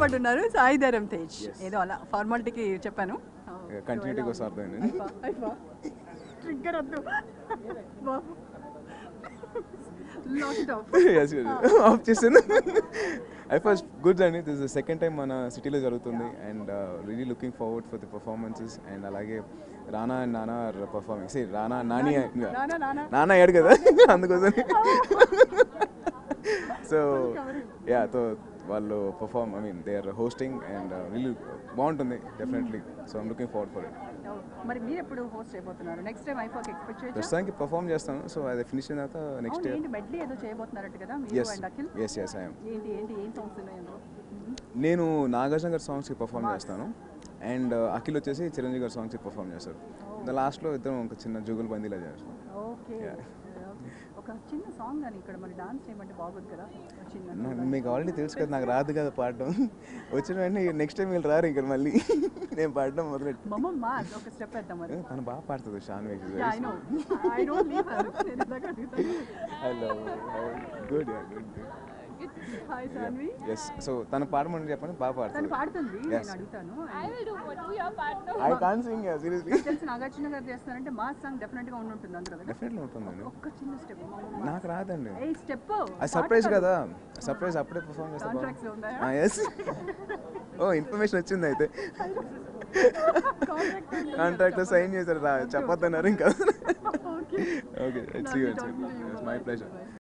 పాటు ఉన్నారు సాయిధరం తేజ్ ఏదో అలా ఫార్మాలిటీకి చెప్పాను కంటిన్యూటీ కోసం అర్థమైంది ట్రిగ్గర్ వద్దు బాబు లాస్ట్ ఆఫ్ ఆఫ్ చేసాను ఐ ఫస్ట్ గుడ్ అండి దిస్ ద సెకండ్ టైం మన సిటీలో జరుగుతుంది and really looking forward for the performances and అలాగే Rana and Nana are performing say Rana Nani Nana, Nana. నాన్న అయ్యాడు కదా అందుకోసం సో యా తో వాళ్ళు perform I mean they are hosting and really బాగుంటుంది definitely so I'm looking forward for it మరి మీరు ఎప్పుడు హోస్ట్ అయిపోతున్నారు నెక్స్ట్ టైం ఐఫోక్ ఎక్స్పెక్ట్ చేయొచ్చు ప్రస్తుతానికి పర్ఫామ్ చేస్తాను సో అది ఫినిష్ అయిన తర్వాత నెక్స్ట్ అవును ఇయర్ ఏంటి మెడ్లీ ఏదో చేయబోతున్నారట కదా మీరు yes and Akhil yes yes I'm ఏంటి ఏంటి ఏం సాంగ్స్ ఉన్నాయి అందులో నేను నాగార్జున గారి సాంగ్స్కి పర్ఫామ్ చేస్తాను అండ్ అఖిల్ వచ్చేసి చిరంజీవి గారి సాంగ్స్కి పర్ఫామ్ చేస్తారు ద లాస్ట్లో ఇద్దరం ఒక చిన్న జుగులు బందీలా చేస్తాం ఓకే ఒక చిన్న సాంగ్ అని ఇక్కడ మరి డాన్స్ చేయమంటే బాగుంది కదా ఒక చిన్న నా- మీకు ఆల్రెడీ తెలుసు కదా నాకు రాదు కదా పాడడం వచ్చిన వెంటనే నెక్స్ట్ టైం వీళ్ళు రారు ఇంకా మళ్ళీ నేను పాడడం మొదలెట్టి మమ్మమ్మ ఒక స్టెప్ వేద్దాం మరి తను బాగా పాడుతుంది Shanvi I know I don't leave her నేను ఇందాక అడుగుతాను I love good good hi Sanvi yes so తను పాడమని చెప్పండి బాగా తను పాడుతుంది పాడుతుంది Yes. నేను అడుగుతాను I will do what we are partner. I can sing seriously నాకు తెలిసి నాగార్జున గారు చేస్తారంటే మా సాంగ్ డెఫినెట్ గా ఉండి ఉంటుంది అందులో కదా డెఫినెట్లీ ఉంటుందండి ఒక్క చిన్న స్టెప్ నాకు రాదండి ఏ స్టెప్ అది సర్ప్రైజ్ కదా సర్ప్రైజ్ అప్పుడే పర్ఫామ్ కాంట్రాక్ట్స్ లో ఉన్నాయా చేస్తా ఎస్ ఓ ఇన్ఫర్మేషన్ వచ్చింది అయితే కాంట్రాక్ట్ కాంట్రాక్ట్ సైన్ చేశారు రా చెప్పొద్దన్నారు ఇంకా okay okay it's you it's my pleasure